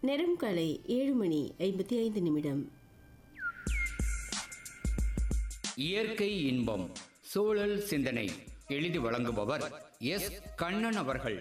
நேரம் காலை ஏழு மணி ஐம்பத்தி ஐந்து நிமிடம் இயற்கை இன்பம் சூழல் சிந்தனை எழுதி வழங்குபவர் எஸ் கண்ணன் அவர்கள்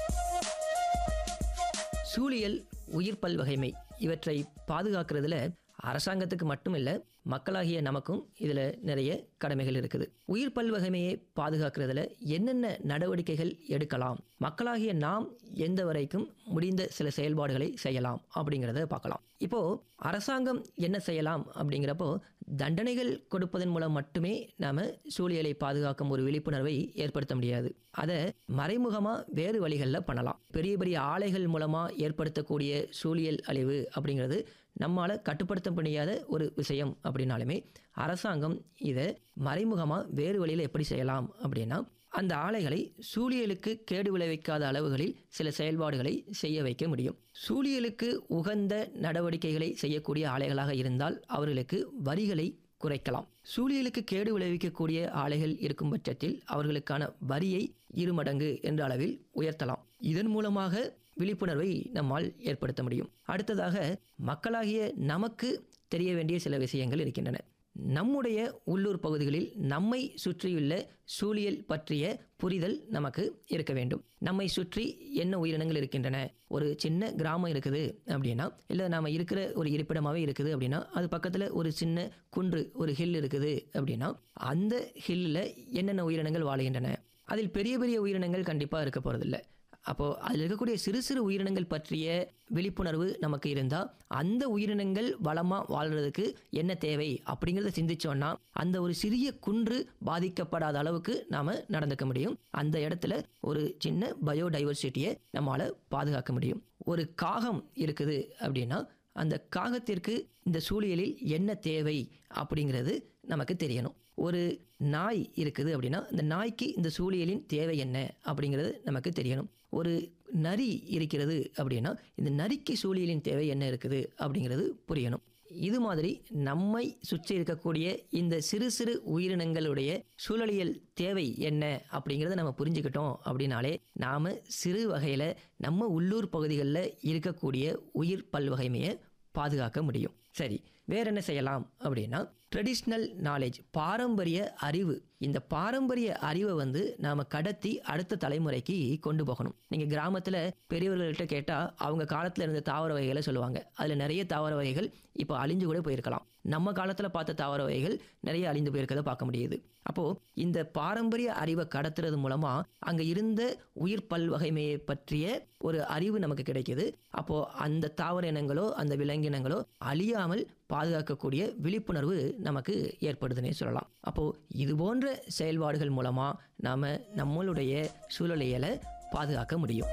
சூழியல் உயிர் பல்வகைமை இவற்றை பாதுகாக்கிறதுல அரசாங்கத்துக்கு மட்டும் இல்லை மக்களாகிய நமக்கும் இதில் நிறைய கடமைகள் இருக்குது உயிர் பல்வகைமையை பாதுகாக்கிறதுல என்னென்ன நடவடிக்கைகள் எடுக்கலாம் மக்களாகிய நாம் எந்த வரைக்கும் முடிந்த சில செயல்பாடுகளை செய்யலாம் அப்படிங்கிறத பார்க்கலாம் இப்போ அரசாங்கம் என்ன செய்யலாம் அப்படிங்கிறப்போ தண்டனைகள் கொடுப்பதன் மூலம் மட்டுமே நாம சூழியலை பாதுகாக்கும் ஒரு விழிப்புணர்வை ஏற்படுத்த முடியாது அதை மறைமுகமாக வேறு வழிகளில் பண்ணலாம் பெரிய பெரிய ஆலைகள் மூலமாக ஏற்படுத்தக்கூடிய சூழியல் அழிவு அப்படிங்கிறது நம்மால் கட்டுப்படுத்த முடியாத ஒரு விஷயம் அப்படின்னாலுமே அரசாங்கம் இதை மறைமுகமாக வேறு வழியில் எப்படி செய்யலாம் அப்படின்னா அந்த ஆலைகளை சூழியலுக்கு கேடு விளைவிக்காத அளவுகளில் சில செயல்பாடுகளை செய்ய வைக்க முடியும் சூழியலுக்கு உகந்த நடவடிக்கைகளை செய்யக்கூடிய ஆலைகளாக இருந்தால் அவர்களுக்கு வரிகளை குறைக்கலாம் சூழியலுக்கு கேடு விளைவிக்கக்கூடிய ஆலைகள் இருக்கும் பட்சத்தில் அவர்களுக்கான வரியை இருமடங்கு என்ற அளவில் உயர்த்தலாம் இதன் மூலமாக விழிப்புணர்வை நம்மால் ஏற்படுத்த முடியும் அடுத்ததாக மக்களாகிய நமக்கு தெரிய வேண்டிய சில விஷயங்கள் இருக்கின்றன நம்முடைய உள்ளூர் பகுதிகளில் நம்மை சுற்றியுள்ள சூழியல் பற்றிய புரிதல் நமக்கு இருக்க வேண்டும் நம்மை சுற்றி என்ன உயிரினங்கள் இருக்கின்றன ஒரு சின்ன கிராமம் இருக்குது அப்படின்னா இல்லை நாம் இருக்கிற ஒரு இருப்பிடமாகவே இருக்குது அப்படின்னா அது பக்கத்தில் ஒரு சின்ன குன்று ஒரு ஹில் இருக்குது அப்படின்னா அந்த ஹில்லில் என்னென்ன உயிரினங்கள் வாழுகின்றன அதில் பெரிய பெரிய உயிரினங்கள் கண்டிப்பாக இருக்க போகிறதில்ல அப்போது அதில் இருக்கக்கூடிய சிறு சிறு உயிரினங்கள் பற்றிய விழிப்புணர்வு நமக்கு இருந்தால் அந்த உயிரினங்கள் வளமாக வாழ்கிறதுக்கு என்ன தேவை அப்படிங்கிறத சிந்திச்சோன்னா அந்த ஒரு சிறிய குன்று பாதிக்கப்படாத அளவுக்கு நாம் நடந்துக்க முடியும் அந்த இடத்துல ஒரு சின்ன பயோடைவர்சிட்டியை நம்மளால் பாதுகாக்க முடியும் ஒரு காகம் இருக்குது அப்படின்னா அந்த காகத்திற்கு இந்த சூழியலில் என்ன தேவை அப்படிங்கிறது நமக்கு தெரியணும் ஒரு நாய் இருக்குது அப்படின்னா இந்த நாய்க்கு இந்த சூழியலின் தேவை என்ன அப்படிங்கிறது நமக்கு தெரியணும் ஒரு நரி இருக்கிறது அப்படின்னா இந்த நரிக்கு சூழியலின் தேவை என்ன இருக்குது அப்படிங்கிறது புரியணும் இது மாதிரி நம்மை சுற்றி இருக்கக்கூடிய இந்த சிறு சிறு உயிரினங்களுடைய சூழலியல் தேவை என்ன அப்படிங்கிறத நம்ம புரிஞ்சுக்கிட்டோம் அப்படின்னாலே நாம் சிறு வகையில் நம்ம உள்ளூர் பகுதிகளில் இருக்கக்கூடிய உயிர் பல்வகைமையை பாதுகாக்க முடியும் சரி வேற என்ன செய்யலாம் அப்படின்னா ட்ரெடிஷ்னல் நாலேஜ் பாரம்பரிய அறிவு இந்த பாரம்பரிய அறிவை வந்து நாம் கடத்தி அடுத்த தலைமுறைக்கு கொண்டு போகணும் நீங்கள் கிராமத்தில் பெரியவர்கள்ட்ட கேட்டால் அவங்க காலத்தில் இருந்த தாவர வகைகளை சொல்லுவாங்க அதில் நிறைய தாவர வகைகள் இப்போ அழிஞ்சு கூட போயிருக்கலாம் நம்ம காலத்தில் பார்த்த தாவர வகைகள் நிறைய அழிந்து போயிருக்கதை பார்க்க முடியுது அப்போது இந்த பாரம்பரிய அறிவை கடத்துறது மூலமாக அங்கே இருந்த உயிர் பல்வகைமையை பற்றிய ஒரு அறிவு நமக்கு கிடைக்குது அப்போது அந்த தாவர இனங்களோ அந்த விலங்கினங்களோ அழியாமல் பாதுகாக்கக்கூடிய விழிப்புணர்வு நமக்கு ஏற்படுதுன்னே சொல்லலாம் அப்போது இது போன்ற செயல்பாடுகள் மூலமாக நாம் நம்மளுடைய சூழலியலை பாதுகாக்க முடியும்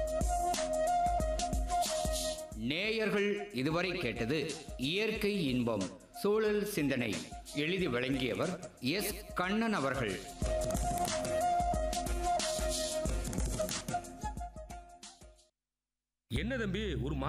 நேயர்கள் இதுவரை கேட்டது இயற்கை இன்பம் சூழல் சிந்தனை எழுதி வழங்கியவர் எஸ் கண்ணன் அவர்கள் என்ன தம்பி ஒரு